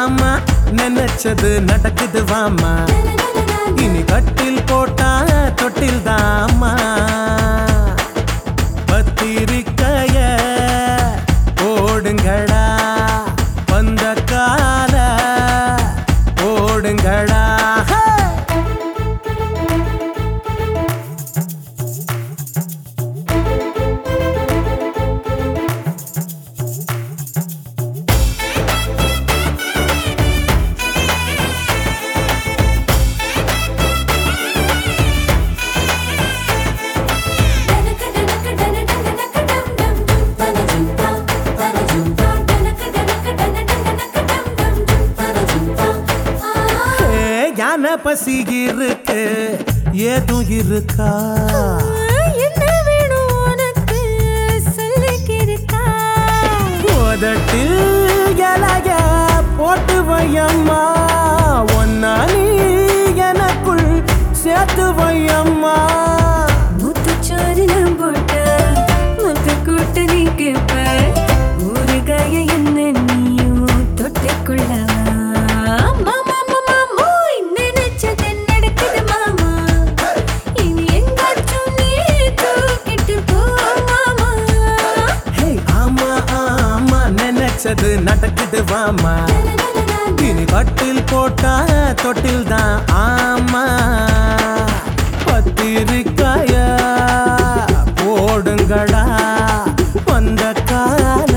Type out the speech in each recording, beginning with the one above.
ஆமா நினைச்சது நடக்குது வாமா இனி கட்டில் போட்டா தொட்டில் தாமா பத்திரிக்கைய ஓடுங்கடா வந்த கால ஓடுங்கடா ஹே! ஏ, யானை பசி இருக்கு ஏதும் இருக்கா என்ன வேணும் உனக்கு சொல்லிக்கிருக்கா உதட்டில் இலைய போட்டு வையம்மா ஒன்னா நீ எனக்குள் சேர்த்து வையம்மா முத்துச்சோறுலாம் போட்டு முத்து கூட்டு நீ கேப்ப ஊறுகாய என்ன நீயும் தொட்டுக்கொள்ளவா மாமா மாமா மோய் நினைச்சது நடக்குது மாமா இனி எங்காச்சும் நீ தூக்கிட்டு போ மாமா ஹே, ஆமா ஆமா நினைச்சது நடக்குது வாமா இனி கட்டில் போட்டா தொட்டில் தான் ஆமா பத்திரிக்கைய போடுங்கடா வந்த கால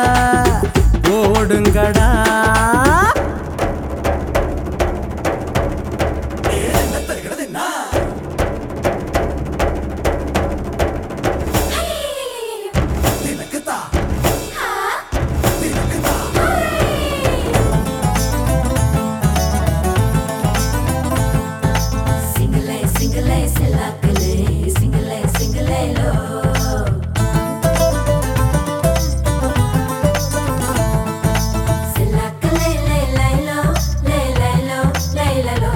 ஓடுங்கடா சிங்களே சிங்களே செல்லாக்கலே சிங்களே சிங்களே லோ செல்லாக்கலே லே லைலோ லே லைலோ லைலலோ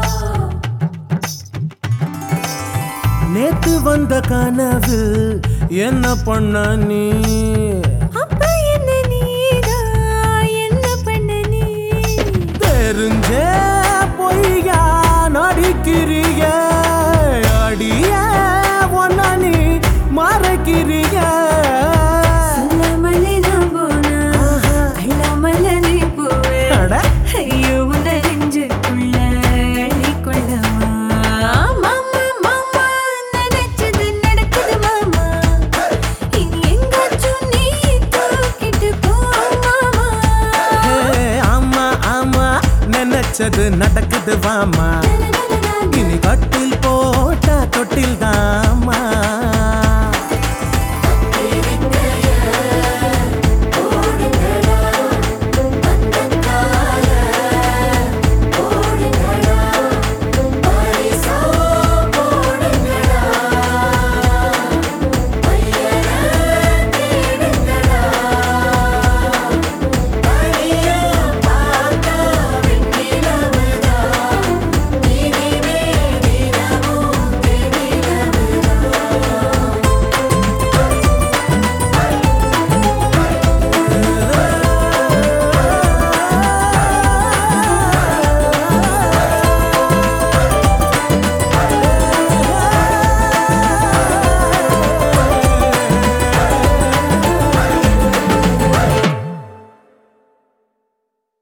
நேத்து வந்த கனவு என்ன பண்ண நீ அப்ப என்ன நீதா என்ன பண்ண நீ தெரிஞ்சே பொய்யா நடிக்கிறிய அடிய ஒன்ன நீ மறைக்கிறிய சொல்லாமலே நான் போனா அள்ளாமல நீ போவே அட. ஐயோ உன்ன நெஞ்சுக்குள்ள அள்ளிக்கொள்ளவா மாமா மாமா நினைச்சது நடக்குது மாமா இனி எங்காச்சும் நீ தூக்கிட்டு போ மாமா ஹே, ஆமா ஆமா நினைச்சது நடக்குது வாமா இனி கட்டில் போட்டா தொட்டில் தாமா